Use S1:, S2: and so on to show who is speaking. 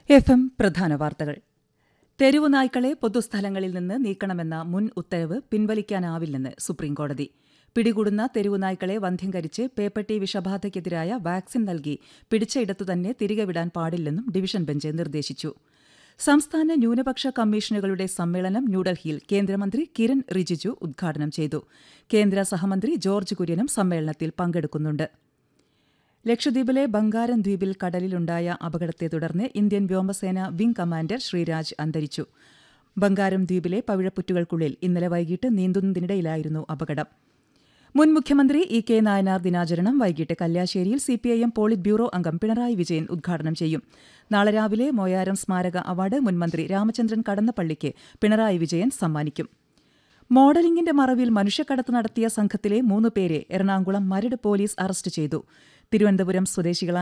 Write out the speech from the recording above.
S1: F M പ്രധാന വാർത്തകൾ തെരുവു നായ്ക്കളെ പൊതുസ്ഥലങ്ങളിൽ നിന്ന് നീക്കണമെന്ന മുൻ ഉത്തരവ് പിൻവലിക്കാനാവില്ലെന്ന് സുപ്രീംകോടതി പിടികൂടുന്ന തെരുവു നായ്ക്കളെ വന്ധ്യംകരിച്ച് പേപ്പട്ടി വിഷബാധയ്ക്കെതിരായ വാക്സിൻ നൽകി പിടിച്ചയിടത്തു തന്നെ തിരികെ വിടാൻ പാടില്ലെന്നും ഡിവിഷൻ ബെഞ്ച് നിർദ്ദേശിച്ചു സംസ്ഥാന ന്യൂനപക്ഷ കമ്മീഷനുകളുടെ സമ്മേളനം ന്യൂഡൽഹിയിൽ കേന്ദ്രമന്ത്രി കിരൺ റിജിജു ഉദ്ഘാടനം ചെയ്തു കേന്ദ്ര സഹമന്ത്രി ജോർജ് കുര്യനും സമ്മേളനത്തിൽ പങ്കെടുക്കുന്നുണ്ട് ലക്ഷദ്വീപിലെ ബംഗാരം ദ്വീപിൽ കടലിലുണ്ടായ അപകടത്തെ തുടർന്ന് ഇന്ത്യൻ വ്യോമസേന വിംഗ് കമാൻഡർ ശ്രീരാജ് അന്തരിച്ചു ബംഗാരം ദ്വീപിലെ പവിഴപ്പുറ്റുകൾക്കുള്ളിൽ ഇന്നലെ വൈകിട്ട് നീന്തുന്നതിനിടയിലായിരുന്നു അപകടം മുൻ മുഖ്യമന്ത്രി ഇ കെ നായനാർ ദിനാചരണം വൈകിട്ട് കല്യാശ്ശേരിയിൽ സിപിഐഎം പോളിറ്റ് ബ്യൂറോ അംഗം പിണറായി വിജയൻ ഉദ്ഘാടനം ചെയ്യും നാളെ രാവിലെ മൊയാരം സ്മാരക അവാർഡ് മുൻമന്ത്രി രാമചന്ദ്രൻ കടന്നപ്പള്ളിക്ക് പിണറായി വിജയൻ സമ്മാനിക്കും മോഡലിംഗിന്റെ മറവിൽ മനുഷ്യക്കടത്ത് നടത്തിയ സംഘത്തിലെ മൂന്ന് പേരെ എറണാകുളം മരട് പോലീസ് അറസ്റ്റ് ചെയ്തു തിരുവനന്തപുരം സ്വദേശികളായ